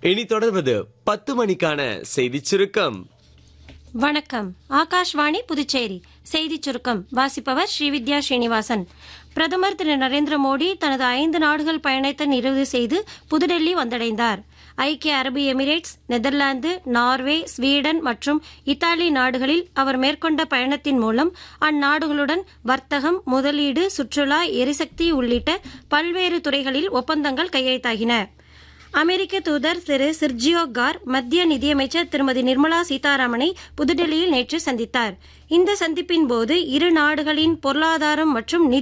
இனி தொடர்வது பத்து மணிக்கான செய்திச் சுருக்கம் வணக்கம் ஆகாஷ்வாணி புதுச்சேரி செய்திச் சுருக்கம் வாசிப்பவர் ஸ்ரீவித்யா ஸ்ரீனிவாசன் பிரதமர் திரு நரேந்திர மோடி தனது ஐந்து நாடுகள் பயணத்தை நிறைவு செய்து புதுடெல்லி வந்தடைந்தார் ஐக்கிய அரபு எமிரேட்ஸ் நெதர்லாந்து நார்வே ஸ்வீடன் மற்றும் இத்தாலி நாடுகளில் அவர் மேற்கொண்ட பயணத்தின் மூலம் அந்நாடுகளுடன் வர்த்தகம் முதலீடு சுற்றுலா எரிசக்தி உள்ளிட்ட பல்வேறு துறைகளில் ஒப்பந்தங்கள் கையெழுத்தாகின அமெரிக்க தூதர் திரு சிர்ஜியோ கார் மத்திய நிதியமைச்சர் திருமதி நிர்மலா சீதாராமனை புதுடெல்லியில் நேற்று சந்தித்தார் இந்த சந்திப்பின் போது இரு நாடுகளின் பொருளாதாரம் மற்றும் நிதி